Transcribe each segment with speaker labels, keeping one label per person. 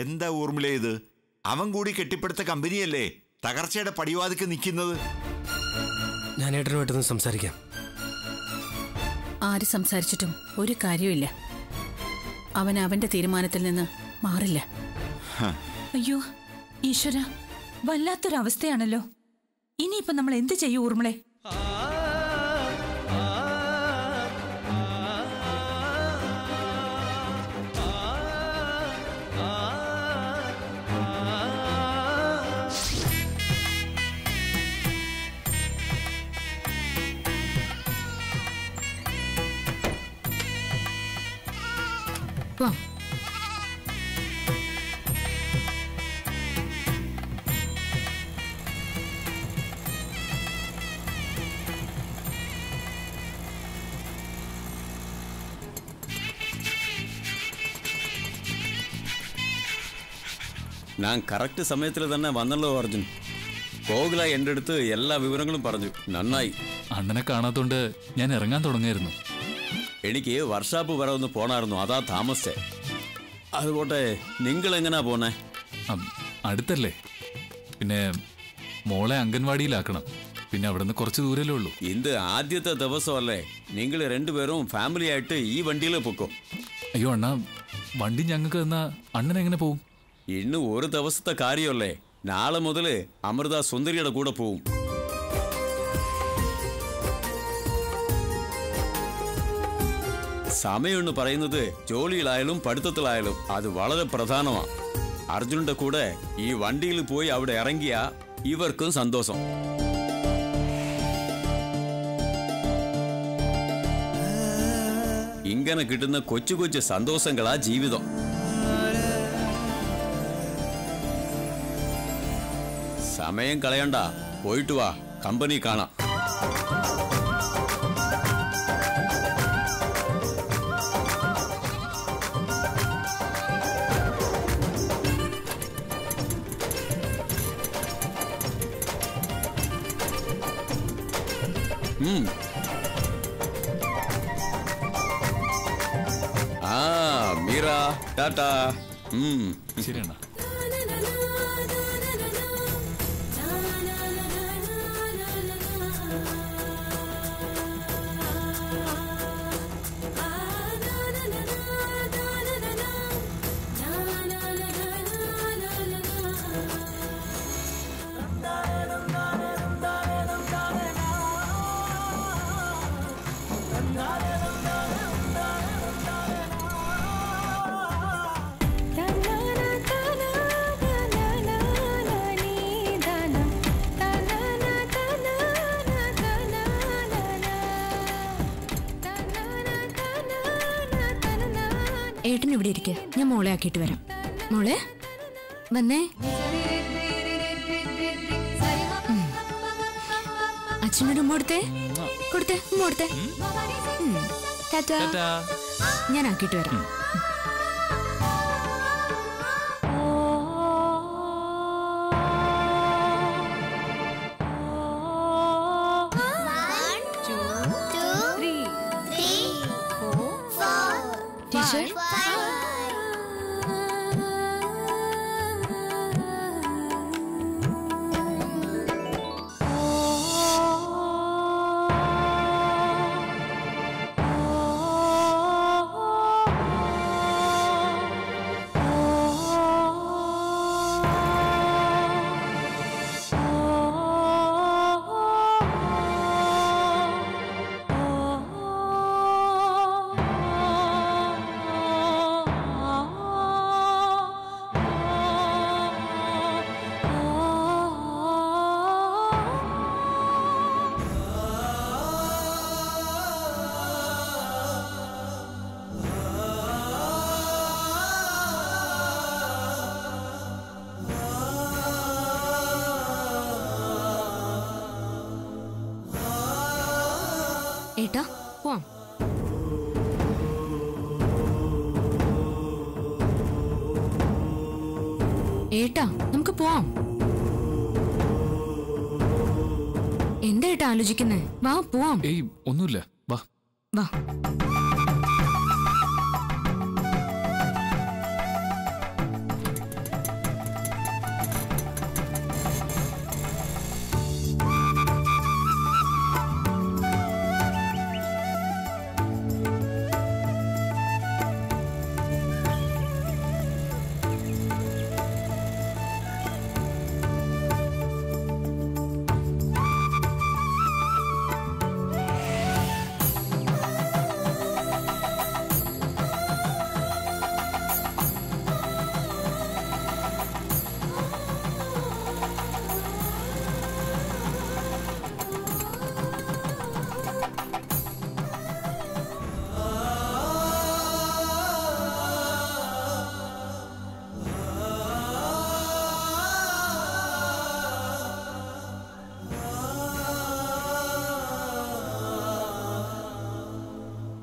Speaker 1: എന്താ ഊർമിള ഇത് അവൻ കൂടി കെട്ടിപ്പടുത്ത കമ്പനിയല്ലേ തകർച്ചയുടെ പടിവാതിക്ക് നിൽക്കുന്നത്
Speaker 2: ഞാൻ ഏട്ടനുമായിട്ടൊന്ന് സംസാരിക്കാം
Speaker 3: ആര് സംസാരിച്ചിട്ടും ഒരു കാര്യമില്ല അവൻ അവന്റെ തീരുമാനത്തിൽ നിന്ന് മാറില്ല
Speaker 4: അയ്യോ ഈശ്വര വല്ലാത്തൊരവസ്ഥയാണല്ലോ ഇനിയിപ്പൊ നമ്മൾ എന്ത് ചെയ്യൂ ഊർമിളെ
Speaker 3: വാ
Speaker 5: ഞാൻ കറക്റ്റ് സമയത്തിൽ തന്നെ വന്നല്ലോ അർജുൻ കോകില എൻ്റെ അടുത്ത് എല്ലാ വിവരങ്ങളും പറഞ്ഞു നന്നായി
Speaker 6: അണ്ണനെ കാണാത്തോണ്ട് ഞാൻ ഇറങ്ങാൻ തുടങ്ങായിരുന്നു
Speaker 5: എനിക്ക് വർഷാപ്പ് വരെ ഒന്ന് പോണായിരുന്നു അതാ താമസിച്ചേ അതുപോട്ടെ നിങ്ങൾ എങ്ങനാ പോണേ
Speaker 6: അം, അടുത്തല്ലേ പിന്നെ മോളെ അംഗൻവാടിയിലാക്കണം പിന്നെ അവിടുന്ന് കുറച്ച് ദൂരല്ലേ ഉള്ളൂ
Speaker 5: ഇത് ആദ്യത്തെ ദിവസമല്ലേ നിങ്ങൾ രണ്ടുപേരും ഫാമിലി ആയിട്ട് ഈ വണ്ടിയിൽ പൊക്കോ
Speaker 6: അയ്യോ അണ്ണാ വണ്ടി ഞങ്ങൾക്ക് തന്നാ അണ്ണൻ എങ്ങനെ പോവും
Speaker 5: ഇന്ന് ഒരു ദിവസത്തെ കാര്യമല്ലേ നാളെ മുതൽ അമൃത സുന്ദരിയുടെ കൂടെ പോവും സമയം എന്ന് പറയുന്നത് ജോലിയിലായാലും പഠിത്തത്തിലായാലും അത് വളരെ പ്രധാനമാണ് അർജുനന്റെ കൂടെ ഈ വണ്ടിയിൽ പോയി അവിടെ ഇറങ്ങിയ ഇവർക്കും സന്തോഷം ഇങ്ങനെ കിട്ടുന്ന കൊച്ചു കൊച്ചു സന്തോഷങ്ങളാ ജീവിതം സമയം കളയണ്ട പോയിട്ട് വാ കമ്പനി കാണാം ഉം. ആ മീറ ടാറ്റാ ഉം
Speaker 6: ശരി അണ്ണാ
Speaker 7: ഏട്ടൻ ഇവിടെ ഇരിക്കുക ഞാൻ മോളെ ആക്കിയിട്ട് വരാം മോളെ വന്നേ ഉം. അച്ഛനൊരു ഉമ്മ കൊടുത്തേ കൊടുത്തേ ഉമ്മ കൊടുത്തേ ഉം. ടാറ്റാ.
Speaker 6: ടാറ്റാ.
Speaker 7: ഞാൻ ആക്കിയിട്ട് വരാം ടീച്ചർ ഏട്ടാ പോവാം ഏട്ടാ നമുക്ക് പോവാം എന്താ ഏട്ടാ ആലോചിക്കുന്നേ വാ പോവാം
Speaker 6: ഏയ് ഒന്നുമില്ല വാ
Speaker 7: വാ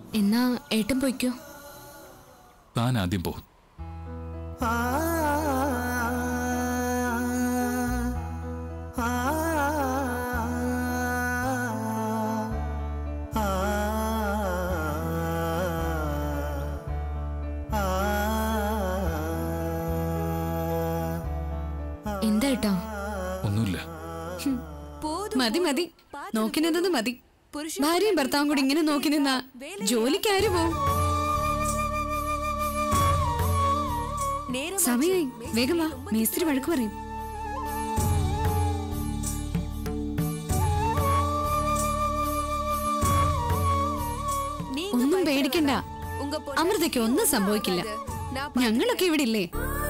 Speaker 7: എന്നാ ഏട്ടൻ പൊയ്ക്കോ
Speaker 6: താൻ ആദ്യം പോ
Speaker 7: എന്താ ഏട്ടാ
Speaker 6: ഒന്നുമില്ല
Speaker 8: മതി മതി നോക്കി നിന്നത് മതി ഭാര്യയും ഭർത്താവും കൂടി ഇങ്ങനെ നോക്കി നിന്നാ ജോലിക്ക് ആര് പോവും സമയായി വേഗം വാ മേസ്ത്രി വഴക്ക് പറയും ഒന്നും പേടിക്കണ്ട അമൃതയ്ക്ക് ഒന്നും സംഭവിക്കില്ല ഞങ്ങളൊക്കെ ഇവിടെ ഇല്ലേ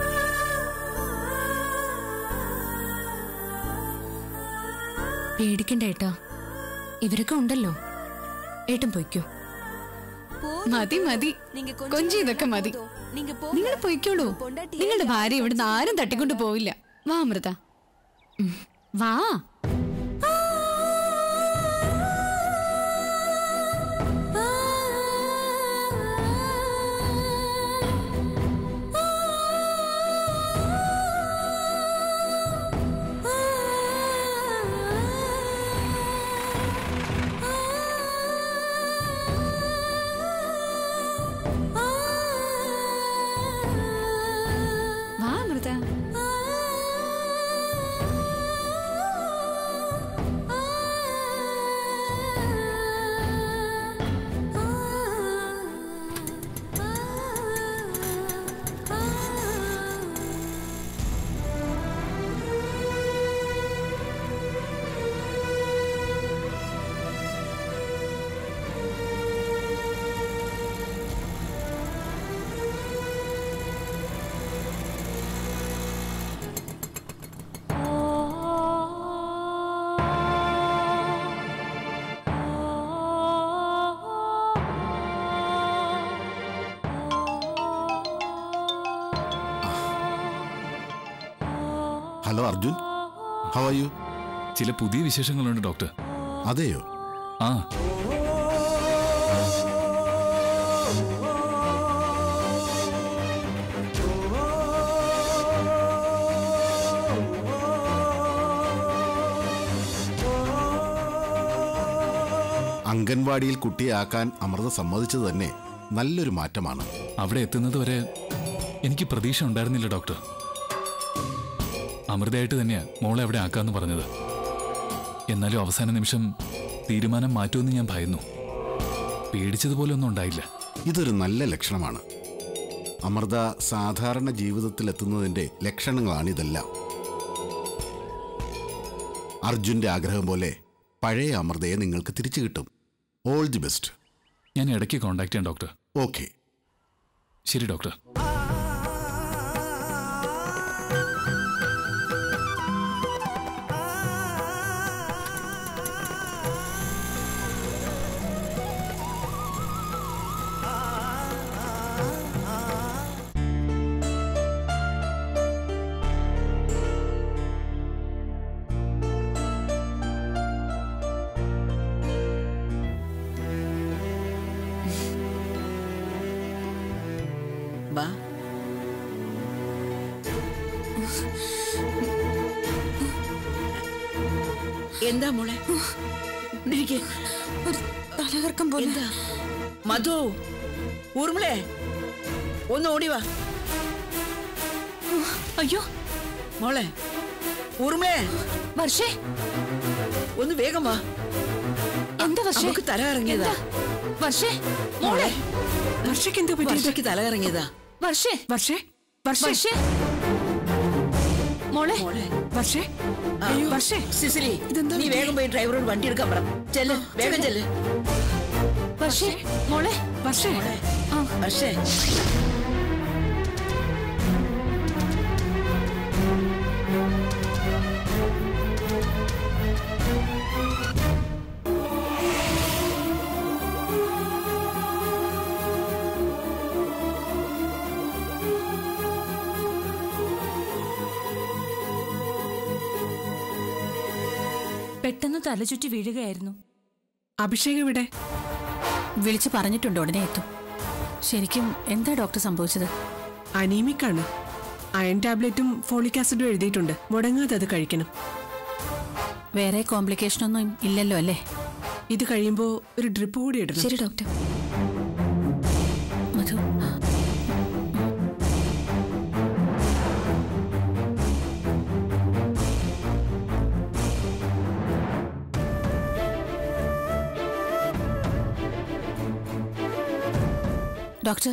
Speaker 7: പേടിക്കണ്ട ഏട്ടാ ഇവരൊക്കെ ഉണ്ടല്ലോ ഏട്ടൻ പൊയ്ക്കോ
Speaker 8: മതി മതി കൊഞ്ചി ഇതൊക്കെ മതി നിങ്ങൾ പൊയ്ക്കോളൂ നിങ്ങളുടെ ഭാര്യ ഇവിടുന്ന് ആരും തട്ടിക്കൊണ്ട് പോവില്ല വാ അമൃത ഉം, വാ വാ Amrita
Speaker 9: hello Arjun how are you
Speaker 6: ചില പുതിയ വിശേഷങ്ങളുണ്ട് ഡോക്ടർ
Speaker 9: അതെയോ
Speaker 6: ആ
Speaker 9: അംഗൻവാടിയിൽ കുട്ടിയാക്കാൻ അമൃത സമ്മതിച്ചത് തന്നെ നല്ലൊരു മാറ്റമാണ്
Speaker 6: അവിടെ എത്തുന്നത് വരെ എനിക്ക് പ്രതീക്ഷ ഉണ്ടായിരുന്നില്ല ഡോക്ടർ അമൃതയായിട്ട് തന്നെയാ മോളെ അവിടെ ആക്കാന്ന് പറഞ്ഞത് എന്നാലും അവസാന നിമിഷം തീരുമാനം മാറ്റുമെന്ന് ഞാൻ ഭയന്നു പേടിച്ചതുപോലെ ഒന്നും ഉണ്ടായില്ല
Speaker 9: ഇതൊരു നല്ല ലക്ഷണമാണ് അമൃത സാധാരണ ജീവിതത്തിൽ എത്തുന്നതിന്റെ ലക്ഷണങ്ങളാണിതെല്ലാം അർജുന്റെ ആഗ്രഹം പോലെ പഴയ അമൃതയെ നിങ്ങൾക്ക് തിരിച്ചു കിട്ടും ഓൾ ദി ബെസ്റ്റ്
Speaker 6: ഞാൻ ഇടയ്ക്ക് കോണ്ടാക്ട് ചെയ്യാം ഡോക്ടർ
Speaker 9: ഓക്കെ
Speaker 6: ശരി ഡോക്ടർ
Speaker 10: വാ എന്താ മോളെ എനിക്ക്
Speaker 8: തലകർക്കം പോലെ
Speaker 10: എന്താ മധു ഊർമിളെ ഒന്ന് ഓടി വാ
Speaker 4: അയ്യോ
Speaker 10: മോളെ ഊർമിളെ
Speaker 4: വർഷേ
Speaker 10: ഒന്ന് വേഗം വാ
Speaker 4: എന്താ വർഷേ
Speaker 10: നമുക്ക് തല കറങ്ങിയതാ
Speaker 4: വർഷേ മോളെ
Speaker 8: വർഷയ്ക്ക് എന്താ പറ്റിയത്
Speaker 10: വർഷയ്ക്ക് തല കറങ്ങിയതാ
Speaker 4: വർഷേ
Speaker 8: വർഷേ വർഷേ
Speaker 4: വർഷേ മോളെ
Speaker 10: മോളെ
Speaker 8: വർഷേ
Speaker 10: ആ,
Speaker 8: വർഷേ
Speaker 10: സിസിലി
Speaker 8: ഇതെന്താ
Speaker 10: നീ വേഗം പോയി ഡ്രൈവറോട് വണ്ടി എടുക്കാൻ പറ ചെല്ല് വേഗം ചെല്ല്
Speaker 4: വർഷേ മോളെ
Speaker 8: വർഷേ
Speaker 10: മോളെ പക്ഷേ
Speaker 4: പെട്ടെന്ന് തലചുറ്റി വീഴുകയായിരുന്നു
Speaker 8: അഭിഷേക് ഇവിടെ
Speaker 3: വിളിച്ചു പറഞ്ഞിട്ടുണ്ട് ഉടനെ എത്തും ശരിക്കും എന്താ ഡോക്ടർ സംഭവിച്ചത്
Speaker 11: അനീമിക് ആണ് അയൺ ടാബ്ലറ്റും ഫോളിക് ആസിഡും എഴുതിയിട്ടുണ്ട് മുടങ്ങാതെ അത് കഴിക്കണം
Speaker 3: വേറെ കോംപ്ലിക്കേഷൻ ഒന്നും ഇല്ലല്ലോ അല്ലേ
Speaker 11: ഇത് കഴിയുമ്പോൾ ഒരു ഡ്രിപ്പ് കൂടി ഇടണം
Speaker 8: ശരി ഡോക്ടർ
Speaker 3: മധു ഡോക്ടർ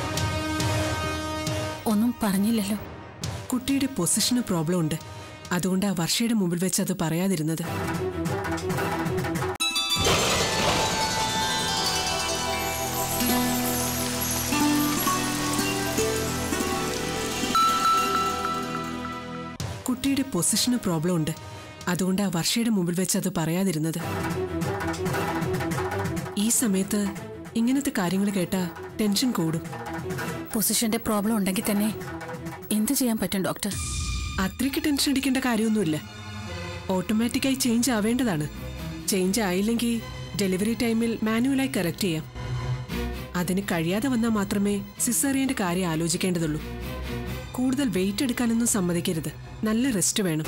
Speaker 3: ഒന്നും പറഞ്ഞില്ലല്ലോ
Speaker 11: കുട്ടിയുടെ പൊസിഷന് പ്രോബ്ലം ഉണ്ട് അതുകൊണ്ട് ആ വർഷയുടെ മുമ്പിൽ വെച്ച് അത് പറയാതിരുന്നത് കുട്ടിയുടെ പൊസിഷന് പ്രോബ്ലം ഉണ്ട് അതുകൊണ്ട് ആ വർഷയുടെ മുമ്പിൽ വെച്ച് അത് പറയാതിരുന്നത് ഈ സമയത്ത് ഇങ്ങനത്തെ കാര്യങ്ങൾ കേട്ടാ ടെൻഷൻ കൂടും
Speaker 3: പൊസിഷന്റെ പ്രോബ്ലം ഉണ്ടെങ്കിൽ തന്നെ എന്ത് ചെയ്യാൻ പറ്റും ഡോക്ടർ
Speaker 11: അത്രയ്ക്ക് ടെൻഷൻ അടിക്കേണ്ട കാര്യമൊന്നുമില്ല ഓട്ടോമാറ്റിക്കായി ചേഞ്ച് ആവേണ്ടതാണ് ചേഞ്ച് ആയില്ലെങ്കിൽ ഡെലിവറി ടൈമിൽ മാനുവലായി കറക്റ്റ് ചെയ്യാം അതിന് കഴിയാതെ വന്നാൽ മാത്രമേ സിസേറിയന്റെ കാര്യം ആലോചിക്കേണ്ടതുള്ളൂ കൂടുതൽ വെയിറ്റ് എടുക്കാനൊന്നും സമ്മതിക്കരുത് നല്ല റെസ്റ്റ് വേണം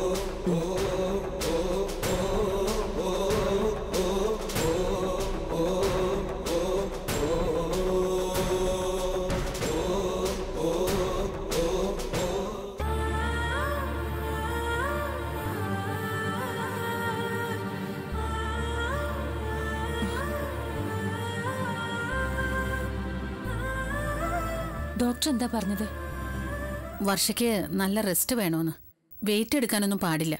Speaker 4: ഡോക്ടർ എന്താ പറഞ്ഞത്
Speaker 3: വർഷയ്ക്ക് നല്ല റെസ്റ്റ് വേണമെന്ന് വെയിറ്റ് എടുക്കാനൊന്നും പാടില്ല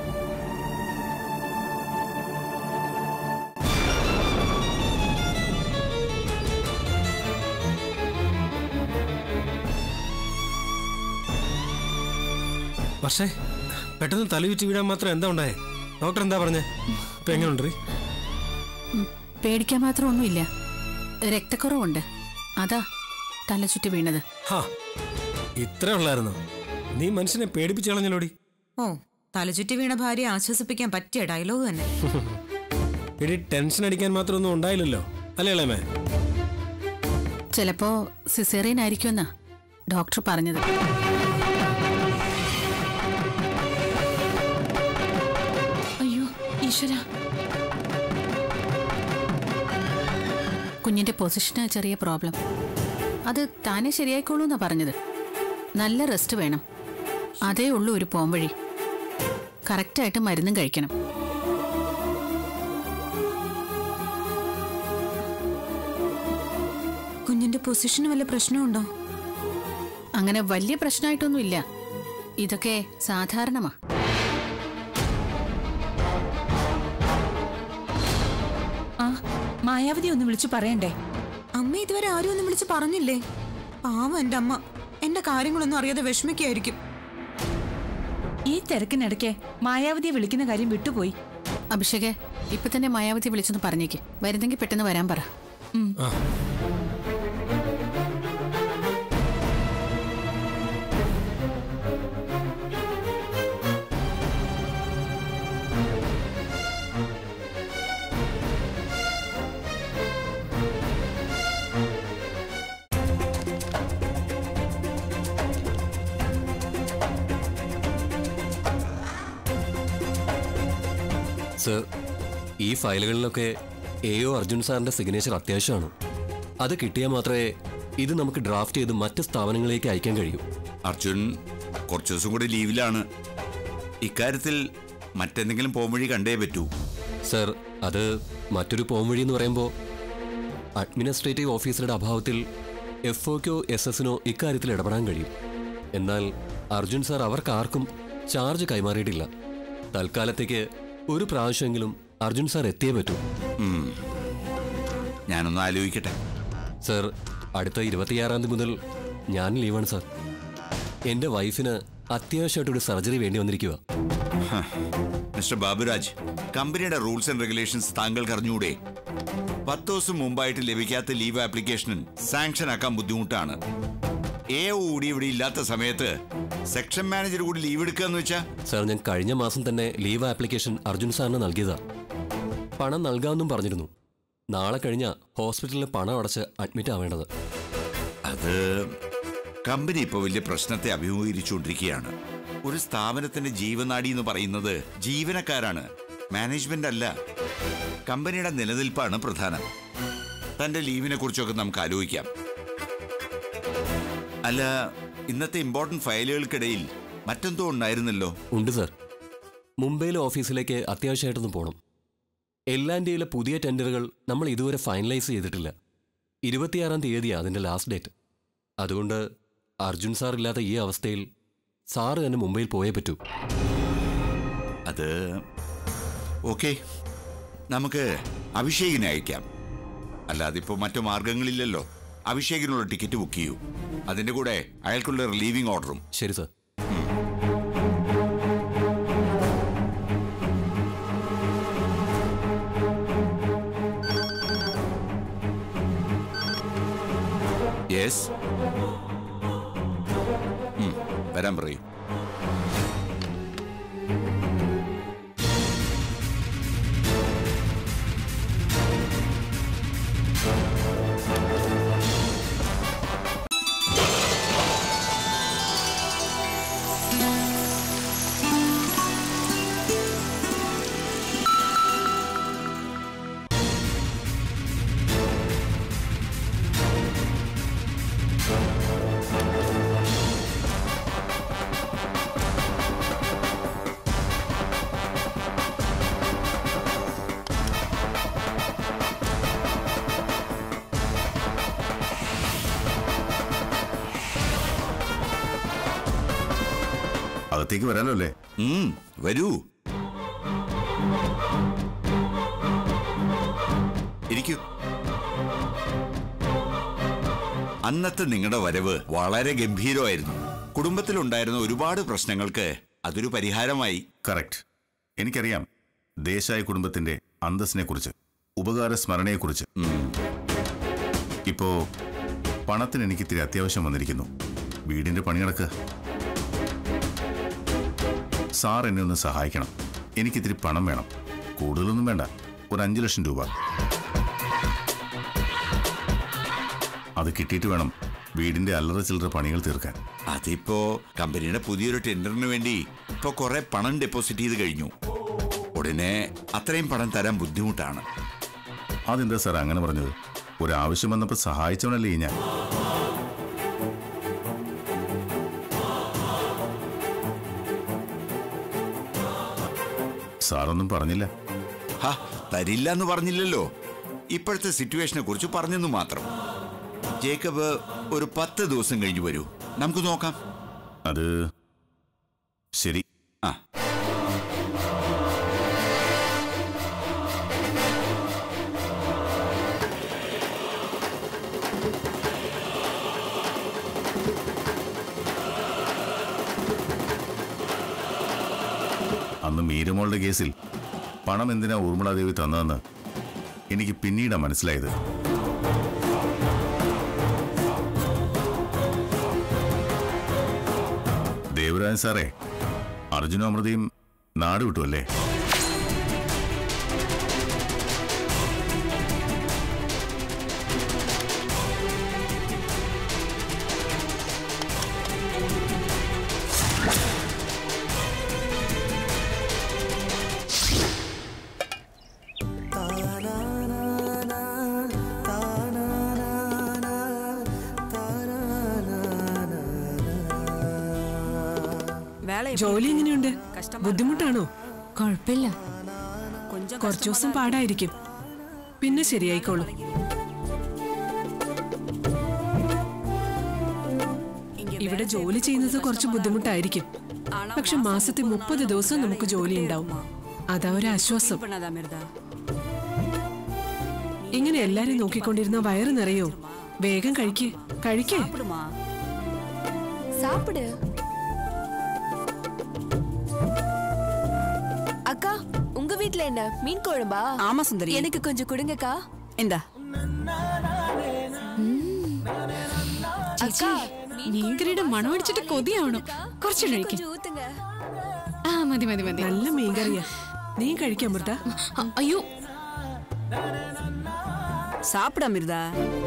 Speaker 2: പക്ഷേ പെട്ടെന്ന് തലയുറ്റി വീഴാൻ മാത്രം എന്താ ഉണ്ടായേ ഡോക്ടർ എന്താ പറഞ്ഞേ ഇപ്പൊ എങ്ങനെയുണ്ട് റീ?
Speaker 3: ഉം, പേടിക്കാൻ മാത്രം ഒന്നുമില്ല രക്തക്കുറവുണ്ട് അതാ തല ചുറ്റി വീണത്
Speaker 2: ഹാ ഇത്രേ ഉള്ളായിരുന്നോ നീ മനുഷ്യനെ പേടിപ്പിച്ച് കളഞ്ഞല്ലോടി
Speaker 12: ഓ തലചുറ്റി വീണ ഭാര്യയെ ആശ്വസിപ്പിക്കാൻ പറ്റിയ ഡയലോഗ് തന്നെ
Speaker 2: ഇടി ടെൻഷൻ അടിക്കാൻ മാത്രം ഒന്നും ഉണ്ടായില്ലല്ലോ അല്ലേ ഇളയമേ
Speaker 3: ചിലപ്പോ സിസേറിയൻ ആയിരിക്കുമെന്നാ ഡോക്ടർ പറഞ്ഞത്
Speaker 4: അയ്യോ ഈശ്വര
Speaker 3: കുഞ്ഞിന്റെ പൊസിഷന് ചെറിയ പ്രോബ്ലം അത് താനെ ശരിയായിക്കോളൂ എന്നാ പറഞ്ഞത് നല്ല റെസ്റ്റ് വേണം അതേ ഉള്ളൂ ഒരു പോംവഴി കറക്റ്റായിട്ട് മരുന്നും കഴിക്കണം
Speaker 12: കുഞ്ഞിന്റെ പൊസിഷന് വല്ല പ്രശ്നമുണ്ടോ
Speaker 3: അങ്ങനെ വലിയ പ്രശ്നമായിട്ടൊന്നുമില്ല ഇതൊക്കെ സാധാരണമാ
Speaker 4: ആ മായാവതി ഒന്ന് വിളിച്ചു പറയണ്ടേ
Speaker 12: അമ്മ ഇതുവരെ ആരും ഒന്നും വിളിച്ച് പറഞ്ഞില്ലേ പാവം എന്റെ അമ്മ എന്റെ കാര്യങ്ങളൊന്നും അറിയാതെ വിഷമിക്കായിരിക്കും
Speaker 4: ഈ തിരക്കിനിടയ്ക്ക് മായാവതിയെ വിളിക്കുന്ന കാര്യം വിട്ടുപോയി
Speaker 3: അഭിഷേകെ ഇപ്പൊ തന്നെ മായാവതി വിളിച്ചൊന്ന് പറഞ്ഞേക്ക് വരുന്നെങ്കിൽ പെട്ടെന്ന് വരാൻ പറ
Speaker 2: ആ
Speaker 13: സർ ഈ ഫയലുകളിലൊക്കെ എ ഒ അർജുൻ സാറിന്റെ സിഗ്നേച്ചർ അത്യാവശ്യമാണ് അത് കിട്ടിയാൽ മാത്രമേ ഇത് നമുക്ക് ഡ്രാഫ്റ്റ് ചെയ്ത് മറ്റ് സ്ഥാപനങ്ങളിലേക്ക് അയക്കാൻ കഴിയൂ
Speaker 1: അർജുൻ കുറച്ചു ദിവസം കൂടി ലീവിലാണ് ഇക്കാര്യത്തിൽ മറ്റെന്തെങ്കിലും പോംവഴി കണ്ടേ പറ്റൂ
Speaker 13: സർ അത് മറ്റൊരു പോംവഴി എന്ന് പറയുമ്പോൾ അഡ്മിനിസ്ട്രേറ്റീവ് ഓഫീസറുടെ അഭാവത്തിൽ എഫ് ഒക്കോ എസ് എസിനോ ഇക്കാര്യത്തിൽ ഇടപെടാൻ കഴിയും എന്നാൽ അർജുൻ സാർ അവർക്ക് ആർക്കും ചാർജ് കൈമാറിയിട്ടില്ല തൽക്കാലത്തേക്ക് ഒരു പ്രാവശ്യമെങ്കിലും അർജുൻ സാർ എത്തിയേ പറ്റൂ
Speaker 1: ഉം. ഞാനൊന്ന് ആലോചിക്കട്ടെ
Speaker 13: സർ അടുത്ത ഇരുപത്തിയാറാം തീയതി മുതൽ ഞാൻ ലീവാണ് സാർ എൻ്റെ വൈഫിന് അത്യാവശ്യമായിട്ടൊരു സർജറി വേണ്ടി വന്നിരിക്കുക
Speaker 1: ഹ. മിസ്റ്റർ ബാബുരാജ് കമ്പനിയുടെ റൂൾസ് ആൻഡ് റെഗുലേഷൻസ് താങ്കൾക്ക് അറിഞ്ഞുകൂടെ പത്ത് ദിവസം മുമ്പായിട്ട് ലഭിക്കാത്ത ലീവ് ആപ്ലിക്കേഷനും സാങ്ഷൻ ആക്കാൻ ബുദ്ധിമുട്ടാണ് എ കൂടി ഇവിടെ ഇല്ലാത്ത സമയത്ത് സെക്ഷൻ മാനേജർ കൂടി ലീവ് എടുക്കുക എന്ന് വെച്ചാ
Speaker 13: സാർ ഞാൻ കഴിഞ്ഞ മാസം തന്നെ ലീവ് ആപ്ലിക്കേഷൻ അർജുൻ സാറിന് നൽകിയതാ പണം നൽകാമെന്നും പറഞ്ഞിരുന്നു നാളെ കഴിഞ്ഞ ഹോസ്പിറ്റലിൽ പണം അടച്ച് അഡ്മിറ്റ് ആവേണ്ടത്
Speaker 1: അത് കമ്പനി ഇപ്പോൾ വലിയ പ്രശ്നത്തെ അഭിമുഖീകരിച്ചുകൊണ്ടിരിക്കുകയാണ് ഒരു സ്ഥാപനത്തിന്റെ ജീവനാടി എന്ന് പറയുന്നത് ജീവനക്കാരാണ് മാനേജ്മെന്റ് അല്ല കമ്പനിയുടെ നിലനിൽപ്പാണ് പ്രധാനം തന്റെ ലീവിനെ കുറിച്ചൊക്കെ നമുക്ക് ആലോചിക്കാം അല്ല ഇന്നത്തെ ഇമ്പോർട്ടന്റ് ഫയലുകൾക്കിടയിൽ മറ്റെന്തോ ഉണ്ടായിരുന്നല്ലോ
Speaker 13: ഉണ്ട് സർ മുംബൈയിലെ ഓഫീസിലേക്ക് അത്യാവശ്യമായിട്ടൊന്ന് പോകണം എല്ലാൻ്റെയിലെ പുതിയ ടെൻഡറുകൾ നമ്മൾ ഇതുവരെ ഫൈനലൈസ് ചെയ്തിട്ടില്ല ഇരുപത്തിയാറാം തീയതിയാണ് അതിൻ്റെ ലാസ്റ്റ് ഡേറ്റ് അതുകൊണ്ട് അർജുൻ സാർ ഇല്ലാത്ത ഈ അവസ്ഥയിൽ സാറ് തന്നെ മുംബൈയിൽ പോയേ പറ്റൂ
Speaker 1: അത് ഓക്കെ നമുക്ക് അഭിഷേകിനെ അയക്കാം അല്ലാതെ ഇപ്പോൾ മറ്റു മാർഗങ്ങളില്ലല്ലോ അഭിഷേകിനുള്ള ടിക്കറ്റ് ബുക്ക് ചെയ്യൂ അതിന്റെ കൂടെ അയാൾക്കുള്ള റിലീവിംഗ് ഓർഡറും
Speaker 13: ശരി സർ
Speaker 1: യെസ് വരാൻ പറയൂ
Speaker 14: അകത്തേക്ക് വരാലോ അല്ലേ
Speaker 1: വരൂ ഇരിക്കൂ അന്നത്തെ നിങ്ങളുടെ വരവ് വളരെ ഗംഭീരമായിരുന്നു കുടുംബത്തിലുണ്ടായിരുന്ന ഒരുപാട് പ്രശ്നങ്ങൾക്ക് അതൊരു പരിഹാരമായി
Speaker 14: കറക്റ്റ് എനിക്കറിയാം ദേശായ കുടുംബത്തിന്റെ അന്തസ്സിനെ കുറിച്ച് ഉപകാര സ്മരണയെക്കുറിച്ച് ഇപ്പോ പണത്തിന് എനിക്ക് ഇത്തിരി അത്യാവശ്യം വന്നിരിക്കുന്നു വീടിന്റെ പണി നടക്കുക സാർ എന്നെ ഒന്ന് സഹായിക്കണം എനിക്കിത്തിരി പണം വേണം കൂടുതലൊന്നും വേണ്ട ഒരു അഞ്ചു ലക്ഷം രൂപ അത് കിട്ടിയിട്ട് വേണം വീടിന്റെ അല്ലറ ചില്ലറ പണികൾ തീർക്കാൻ
Speaker 1: അതിപ്പോ കമ്പനിയുടെ പുതിയൊരു ടെൻഡറിന് വേണ്ടി ഇപ്പൊ കുറെ പണം ഡെപ്പോസിറ്റ് ചെയ്ത് കഴിഞ്ഞു ഉടനെ അത്രയും പണം തരാൻ ബുദ്ധിമുട്ടാണ്
Speaker 14: അതെന്താ സാർ അങ്ങനെ പറഞ്ഞത് ഒരു ആവശ്യം വന്നപ്പോൾ സഹായിച്ചവനല്ലേ ഈ ഞാൻ സാറൊന്നും പറഞ്ഞില്ല
Speaker 1: ഹാ തരില്ല എന്ന് പറഞ്ഞില്ലല്ലോ ഇപ്പോഴത്തെ സിറ്റുവേഷനെ കുറിച്ച് പറഞ്ഞെന്ന് മാത്രം ജേക്കബ് ഒരു പത്ത് ദിവസം കഴിഞ്ഞ് വരൂ നമുക്ക് നോക്കാം
Speaker 14: അത് ശരി
Speaker 1: ആ
Speaker 14: അന്ന് മീരമോളുടെ കേസിൽ പണം എന്തിനാ ഊർമിളാദേവി തന്നതെന്ന് എനിക്ക് പിന്നീടാ മനസ്സിലായത് ദേവരാജൻ സാറേ അർജുനും അമൃതയും നാട് വിട്ടു അല്ലേ
Speaker 11: ജോലി എങ്ങനെയുണ്ട് ബുദ്ധിമുട്ടാണോ
Speaker 8: കുഴപ്പമില്ല
Speaker 11: കുറച്ചു ദിവസം പാടായിരിക്കും പിന്നെ ശരിയായിക്കോളും ഇവിടെ ജോലി ചെയ്യുന്നത് കുറച്ച് ബുദ്ധിമുട്ടായിരിക്കും പക്ഷെ മാസത്തിൽ മുപ്പത് ദിവസം നമുക്ക് ജോലി ഉണ്ടാവും അതാ ഒരു ആശ്വാസം ഇങ്ങനെ എല്ലാരും നോക്കിക്കൊണ്ടിരുന്ന വയറ് നിറയോ വേഗം കഴിക്ക് കഴിക്കേ
Speaker 15: சாப்பிடு அக்கா உங்க வீட்ல என்ன மீன் குழம்பா
Speaker 10: ஆமா சுந்தரி
Speaker 15: எனக்கு கொஞ்சம் கொடுங்கக்கா
Speaker 10: എന്താ
Speaker 8: ചേച്ചി മീൻകറിയുടെ മണം അടിച്ചിട്ട് കൊതിയാവണം കുറച്ച് കഴിക്കും
Speaker 15: கொஞ்சம் ஊத்துங்க
Speaker 8: ആ മതി മതി മതി
Speaker 11: നല്ല മീൻകറിയാ നീ കഴിക്കാം അമൃത
Speaker 8: അയ്യോ
Speaker 16: சாப்பிடு அமிர்தா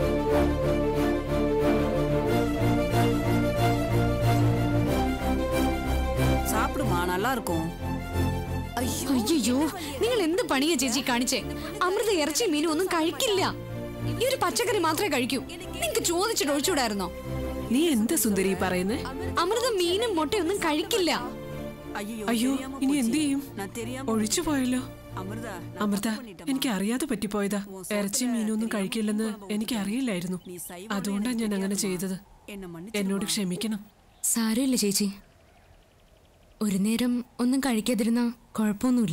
Speaker 16: சாப்பிடுமா நல்லா இருக்கும்
Speaker 8: അയ്യോ നിങ്ങൾ എന്ത് പണിയാ ചേച്ചി കാണിച്ചേ അമൃത ഇറച്ചി മീനും ഒന്നും കഴിക്കില്ല ഈ ഒരു പച്ചക്കറി മാത്രമേ കഴിക്കൂ നിങ്ങക്ക് ചോദിച്ചിട്ട് ഒഴിച്ചുകൂടായിരുന്നോ
Speaker 11: നീ എന്താ സുന്ദരി പറയുന്നേ
Speaker 8: അമൃത മീനും മുട്ടയൊന്നും കഴിക്കില്ല
Speaker 11: അയ്യോ ഇനി എന്ത് ചെയ്യും ഒഴിച്ചു പോയല്ലോ അമൃത എനിക്ക് അറിയാതെ പറ്റിപ്പോയതാ ഇറച്ചി മീനൊന്നും കഴിക്കില്ലെന്ന് എനിക്ക് അറിയില്ലായിരുന്നു അതുകൊണ്ടാണ് ഞാൻ അങ്ങനെ ചെയ്തത് എന്നോട് ക്ഷമിക്കണം
Speaker 7: സാരമില്ല ചേച്ചി ഒരു നേരം ഒന്നും കഴിക്കാതിരുന്ന കുഴപ്പമൊന്നുമില്ല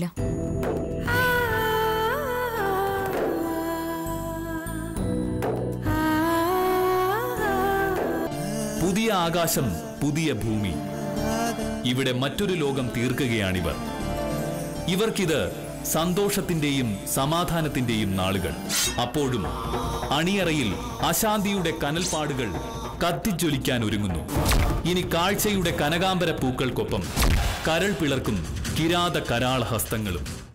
Speaker 6: പുതിയ ആകാശം പുതിയ ഭൂമി ഇവിടെ മറ്റൊരു ലോകം തീർക്കുകയാണിവർ ഇവർക്കിത് സന്തോഷത്തിന്റെയും സമാധാനത്തിന്റെയും നാളുകൾ അപ്പോഴും അണിയറയിൽ അശാന്തിയുടെ കനൽപ്പാടുകൾ കത്തിജ്വലിക്കാൻ ഒരുങ്ങുന്നു ഇനി കാഴ്ചയുടെ കനകാംബര പൂക്കൾക്കൊപ്പം കരൾ പിളർക്കും കിരാത കരാള ഹസ്തങ്ങളും